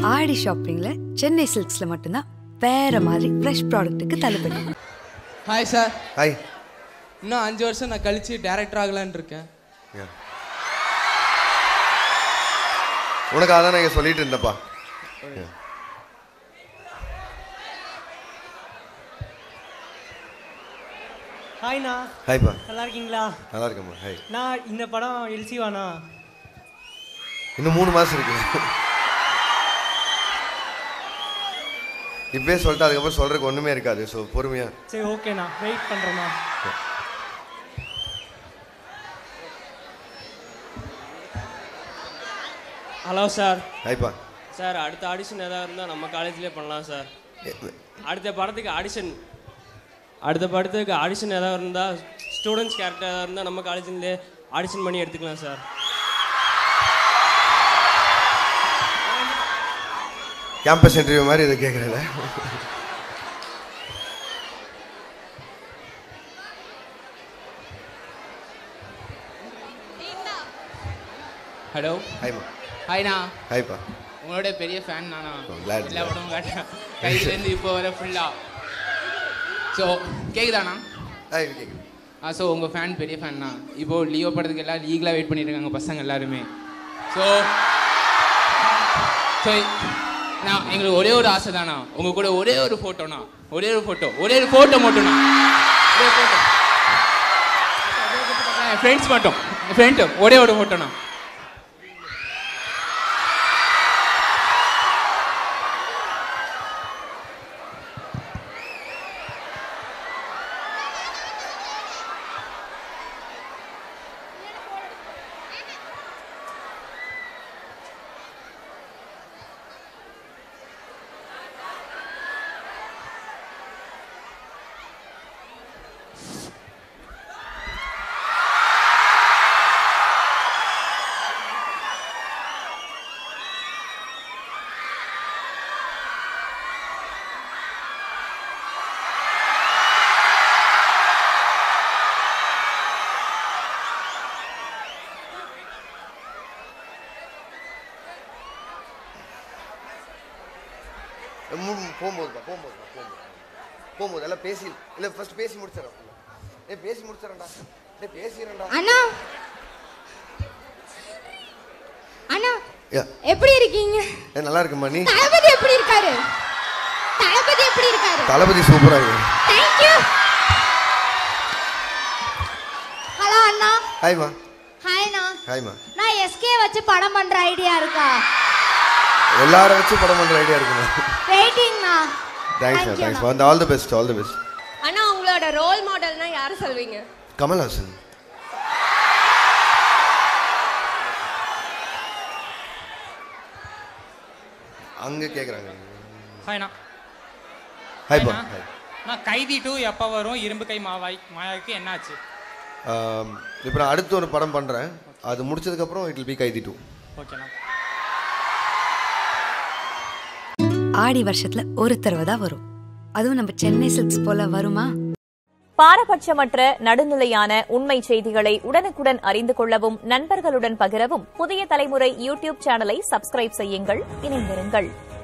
ஆடி ஷாப்பிங்ல சென்னை சில்க்ஸ்ல மட்டும்தான் வேற மாதிரி ஃப்ரெஷ் ப்ராடக்ட்டுக்கு தள்ளுபடி ஹாய் சார் ஹாய் இன்னும் அஞ்சு வருஷம் நான் கழிச்சு டேரக்டர் ஆகலான்னு இருக்கேன் உனக்கு அதான் நான் சொல்லிட்டு இருந்தப்பா ஹாய்ண்ணா ஹாய்ப்பா நல்லா இருக்கீங்களா நல்லா இருக்கேம்மா ஹாய் நான் இந்த படம் எல்சிவாண்ணா இன்னும் மூணு மாதம் இருக்கு இப்பயே சொல்லிட்டு அதுக்கப்புறம் சொல்றதுக்கு ஒன்றுமே இருக்காது ஸோ பொறுமையா சரி ஓகேண்ணா வெயிட் பண்ணுறேண்ணா ஹலோ சார் ஹாய்ப்பா சார் அடுத்த ஆடிஷன் ஏதாவது இருந்தால் நம்ம காலேஜ்லேயே பண்ணலாம் சார் அடுத்த படத்துக்கு ஆடிஷன் அடுத்த படத்துக்கு ஆடிஷன் ஏதாவது இருந்தால் ஸ்டூடெண்ட்ஸ் கேரக்டர் ஏதாவது இருந்தால் நம்ம காலேஜ்லேயே ஆடிஷன் பண்ணி எடுத்துக்கலாம் சார் கேம்பஸ் இன்டர்வியூ மாதிரி இதை கேட்குறேன் ஹலோ ஹாய்மா ஹாய்ண்ணா ஹாய்ப்பா உங்களோட பெரிய ஃபேன் நானா Oh, glad, எல்லா glad. படமும் கேட்டேன் கையிலேருந்து இப்போ வர ஃபுல்லாக ஸோ கேக்குதாண்ணா ஹாய் கேட்குது ஆ ஸோ உங்கள் ஃபேன் பெரிய ஃபேன் தான் இப்போ லியோ படத்துக்கு எல்லாம் லீகலாக வெயிட் பண்ணிட்டு இருக்காங்க பசங்க எல்லாருமே ஸோ ஸோ நான் எங்களுக்கு ஒரே ஒரு ஆசை தானா உங்கள் கூட ஒரே ஒரு ஃபோட்டோண்ணா ஒரே ஒரு ஃபோட்டோ ஒரே ஒரு ஃபோட்டோ மட்டும்ண்ணா ஒரே ஃபோட்டோ என் ஃப்ரெண்ட்ஸ் மட்டும் என் ஃப்ரெண்டு ஒரே ஒரு ஃபோட்டோண்ணா போகும்போதுப்பா போகும்போதுப்பா போகும்போது போகும்போது எல்லாம் பேசி இல்லை ஃபர்ஸ்ட் பேசி முடிச்சிடறேன் ஏ பேசி முடிச்சிடறேன்டா ஏ பேசிடுறேன்டா அண்ணா அண்ணா யா எப்படி இருக்கீங்க ஏ நல்லா இருக்குமா நீ தளபதி எப்படி இருக்காரு தளபதி எப்படி இருக்காரு தளபதி சூப்பராக இருக்கு தேங்க்யூ ஹலோ அண்ணா ஹாய்மா ஹாய்ண்ணா ஹாய்மா நான் எஸ்கே வச்சு படம் பண்ற ஐடியா இருக்கா எல்லாரும் வச்சு படம் பண்ணுற ஐடியா இருக்குமா வெயிட்டிங்ண்ணா தேங்க்ஸ்மா தேங்க்ஸ்மா அந்த all the best all the best அண்ணா உங்களோட ரோல் மாடல்னா யாரை சொல்வீங்க கமல்ஹாசன் அங்கே கேட்குறாங்க ஹாய்ண்ணா ஹாய்ப்பா ஹாய்ண்ணா. ஹாய் நான் கைதி டூ எப்போ வரும் இரும்பு கை மாவாய் மாயாவுக்கு என்னாச்சு இப்போ நான் அடுத்து ஒரு படம் பண்ணுறேன் அது முடிச்சதுக்கப்புறம் it will be Kaithi two ஓகேண்ணா ஆடி வருஷத்துல ஒரு தடவை தான் வரும் அதுவும் நம்ம சென்னை சில்க்ஸ் போல வருமா பாரபட்சமற்ற நடுநிலையான உண்மை செய்திகளை உடனுக்குடன் அறிந்து கொள்ளவும் நண்பர்களுடன் பகிரவும் புதிய தலைமுறை யூடியூப் சேனலை சப்ஸ்கிரைப் செய்யுங்கள் இணைந்திருங்கள்